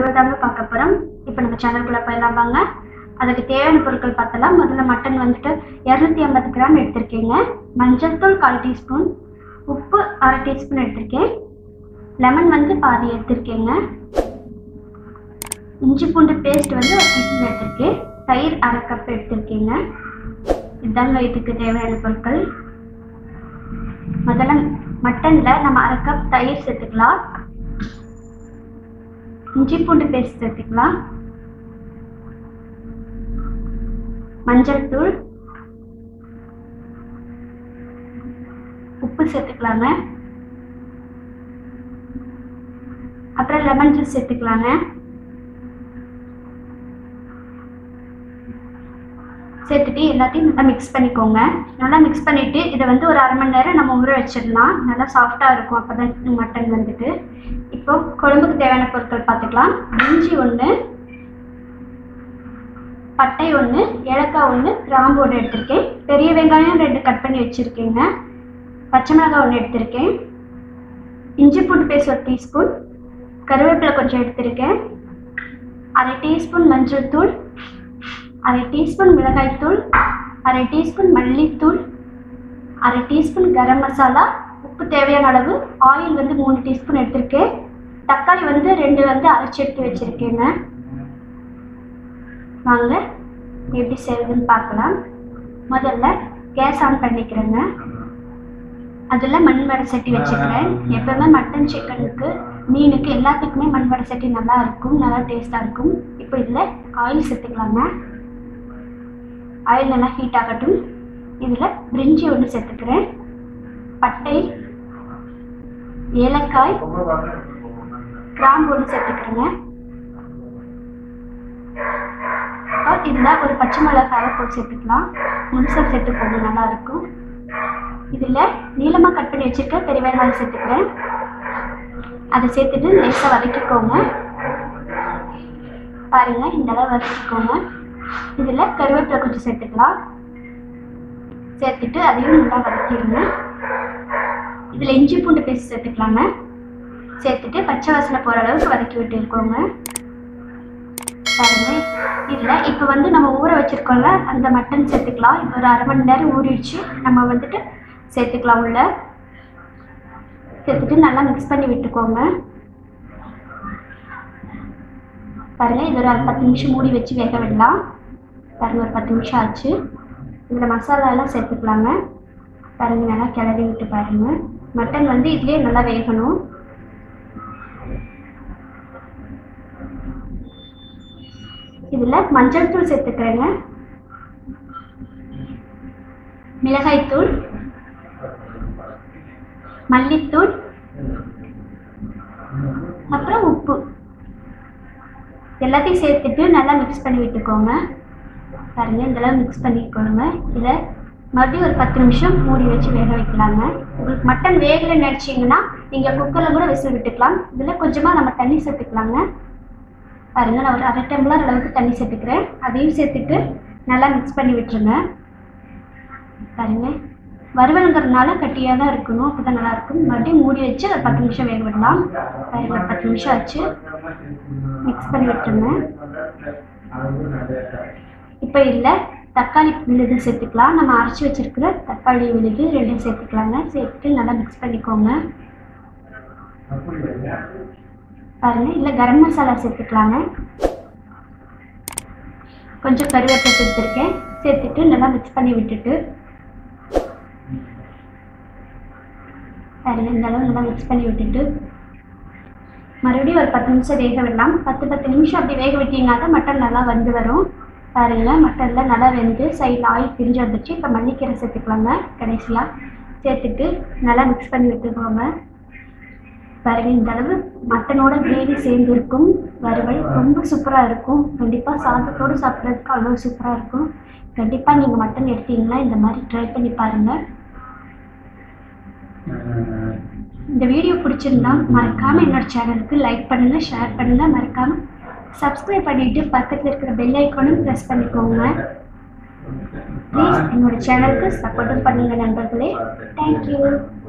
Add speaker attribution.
Speaker 1: வறுவல் தாங்க பார்க்க போகிறோம் இப்போ நம்ம சேனலுக்குள்ளே போயிடலாம் வாங்க அதுக்கு தேவையான பொருட்கள் பார்த்தலாம் முதல்ல மட்டன் வந்துட்டு இரநூத்தி ஐம்பது கிராம் எடுத்திருக்கேங்க மஞ்சள் தூள் கால் டீஸ்பூன் உப்பு அரை டீஸ்பூன் எடுத்திருக்கேன் லெமன் வந்து பாதி எடுத்திருக்கேங்க இஞ்சி பூண்டு பேஸ்ட் வந்து ஒரு டீஸ்பூன் எடுத்திருக்கேன் தயிர் அரை கப் எடுத்திருக்கேங்க இதுதாங்க இதுக்கு தேவையான பொருட்கள் முதல்ல மட்டனில் நம்ம அரை கப் தயிர் சேர்த்துக்கலாம் இஞ்சி பூண்டு பேஸ்ட் சேர்த்துக்கலாம் மஞ்சள் தூள் உப்பு சேர்த்துக்கலாங்க அப்புறம் லெமன் ஜூஸ் சேர்த்துக்கலாங்க சேர்த்துட்டு எல்லாத்தையும் நல்லா மிக்ஸ் பண்ணிக்கோங்க நல்லா மிக்ஸ் பண்ணிவிட்டு இதை வந்து ஒரு அரை மணி நேரம் நம்ம ஊற வச்சிடலாம் நல்லா சாஃப்டாக இருக்கும் அப்போ தான் மட்டன் வந்துட்டு இப்போ குழம்புக்கு தேவையான பொருட்கள் பார்த்துக்கலாம் இஞ்சி ஒன்று பட்டை ஒன்று ஏலக்காய் ஒன்று கிராம்பு ஒன்று எடுத்திருக்கேன் பெரிய வெங்காயம் ரெண்டு கட் பண்ணி வச்சுருக்கேங்க பச்சை மிளகாய் ஒன்று எடுத்திருக்கேன் இஞ்சி பூண்டு பேஸ்ட் ஒரு டீஸ்பூன் கருவேப்பிலை கொஞ்சம் எடுத்திருக்கேன் அரை டீஸ்பூன் மஞ்சள் தூள் அரை டீஸ்பூன் மிளகாய்த்தூள் அரை டீஸ்பூன் மல்லித்தூள் அரை டீஸ்பூன் கரம் மசாலா உப்பு தேவையான அளவு ஆயில் வந்து மூணு டீஸ்பூன் எடுத்திருக்கேன் தக்காளி வந்து ரெண்டு வந்து அரைச்சி எடுத்து வச்சுருக்கேங்க வாங்க எப்படி செய்யுதுன்னு பார்க்கலாம் முதல்ல கேஸ் ஆன் பண்ணிக்கிறேங்க அதில் மண் வடை சட்டி வச்சுக்கிறேன் எப்பவுமே மட்டன் சிக்கனுக்கு மீனுக்கு எல்லாத்துக்குமே மண் வடை சட்டி நல்லா இருக்கும் நல்லா டேஸ்ட்டாக இருக்கும் இப்போ இதில் ஆயில் சேர்த்துக்கலாங்க ஆயில் நல்லா ஹீட் ஆகட்டும் இதில் பிரிஞ்சி ஒன்று சேர்த்துக்கிறேன் பட்டை ஏலக்காய் கிராம்பு ஒன்று சேர்த்துக்கிறேங்க அப்புறம் இதில் ஒரு பச்சை மிளகாவை போட்டு சேர்த்துக்கலாம் முழுசாக சேர்த்துக்கோங்க நல்லா இருக்கும் இதில் நீளமாக கட் பண்ணி வச்சுருக்க பெரிய வெங்காயம் சேர்த்துக்கிறேன் அதை சேர்த்துட்டு லேசாக வதக்கிக்கோங்க பாருங்கள் இந்த அளவு வதக்கிக்கோங்க இதில் கருவேப்பிலை கொஞ்சம் சேர்த்துக்கலாம் சேர்த்துட்டு அதையும் நல்லா வதக்கிடுங்க இதில் இஞ்சி பூண்டு பேஸ்ட் சேர்த்துக்கலாங்க சேர்த்துட்டு பச்சை வாசனை போகிற அளவுக்கு வதக்கி விட்டு இருக்கோங்க பாருங்க இதில் இப்போ வந்து நம்ம ஊற வச்சுருக்கோம்ல அந்த மட்டன் சேர்த்துக்கலாம் இப்போ ஒரு அரை மணி நேரம் ஊறிடுச்சு நம்ம வந்துட்டு சேர்த்துக்கலாம் உள்ள சேர்த்துட்டு நல்லா மிக்ஸ் பண்ணி விட்டுக்கோங்க பாருங்கள் இது ஒரு பத்து நிமிஷம் மூடி வச்சு வேக விடலாம் பாருங்கள் ஒரு பத்து நிமிஷம் ஆச்சு இதில் மசாலாலாம் சேர்த்துக்கலாங்க பாருங்கள் நல்லா கிளறி விட்டு பாருங்கள் மட்டன் வந்து இதுலேயே நல்லா வேகணும் இதில் மஞ்சள் தூள் சேர்த்துக்கிறேங்க மிளகாய்த்தூள் மல்லித்தூள் அப்புறம் உப்பு எல்லாத்தையும் சேர்த்துட்டு நல்லா மிக்ஸ் பண்ணி விட்டுக்கோங்க பாருங்கள் இதெல்லாம் மிக்ஸ் பண்ணிக்கோங்க இதை மறுபடியும் ஒரு பத்து நிமிஷம் மூடி வச்சு வேக வைக்கலாங்க உங்களுக்கு மட்டன் வேகலைன்னு நினச்சிங்கன்னா நீங்கள் குக்கரில் கூட விசில் விட்டுக்கலாம் இதில் கொஞ்சமாக நம்ம தண்ணி சேர்த்துக்கலாங்க பாருங்கள் நான் ஒரு அரை டம்ளர் அளவுக்கு தண்ணி சேர்த்துக்கிறேன் அதையும் சேர்த்துட்டு நல்லா மிக்ஸ் பண்ணி விட்டுருங்க பாருங்கள் வறுவலுங்கிறதுனால கட்டியாக தான் இருக்கணும் அப்போ தான் நல்லாயிருக்கும் மறுபடியும் மூடி வச்சு ஒரு பத்து நிமிஷம் வேக விடலாம் பாருங்க ஒரு பத்து நிமிஷம் ஆச்சு மிக்ஸ் பண்ணி விட்டுருங்க இப்போ இல்லை தக்காளி விழுது சேர்த்துக்கலாம் நம்ம அரைச்சி வச்சிருக்கிற தக்காளி விழுது ரெண்டும் சேர்த்துக்கலாங்க சேர்த்துட்டு நல்லா மிக்ஸ் பண்ணிக்கோங்க பாருங்க இல்லை கரம் மசாலா சேர்த்துக்கலாங்க கொஞ்சம் கருவேப்பிலை சேர்த்துருக்கேன் சேர்த்துட்டு நல்லா மிக்ஸ் பண்ணி விட்டுட்டு பாருங்க இந்த அளவு நல்லா மிக்ஸ் பண்ணி விட்டுட்டு மறுபடியும் ஒரு பத்து நிமிஷம் வேக விடலாம் பத்து பத்து நிமிஷம் அப்படி வேக விட்டீங்கன்னா தான் மட்டன் நல்லா வந்து வரும் பாருங்க மட்டனில் நல்லா வெந்து சைடில் ஆயில் பிரிஞ்சு வந்துச்சு இப்போ மல்லிக்கீரை சேர்த்துக்கலாங்க கடைசியாக சேர்த்துட்டு நல்லா மிக்ஸ் பண்ணி விட்டுக்கோங்க பாருங்க இந்த அளவு மட்டனோட கிரேவி சேர்ந்து இருக்கும் வறுவல் ரொம்ப சூப்பராக இருக்கும் கண்டிப்பாக சாதத்தோடு சாப்பிட்றதுக்கு அவ்வளோ சூப்பராக இருக்கும் கண்டிப்பாக நீங்கள் மட்டன் எடுத்தீங்கன்னா இந்த மாதிரி ட்ரை பண்ணி பாருங்கள் இந்த வீடியோ பிடிச்சிருந்தா மறக்காமல் என்னோட சேனலுக்கு லைக் பண்ணுங்கள் ஷேர் பண்ணுங்கள் மறக்காமல் சப்ஸ்கிரைப் பண்ணிவிட்டு பக்கத்தில் இருக்கிற பெல் ஐக்கானும் ப்ரெஸ் பண்ணிக்கோங்க ப்ளீஸ் என்னோட சேனலுக்கு சப்போர்ட்டும் பண்ணுங்கள் நண்பர்களே தேங்க்யூ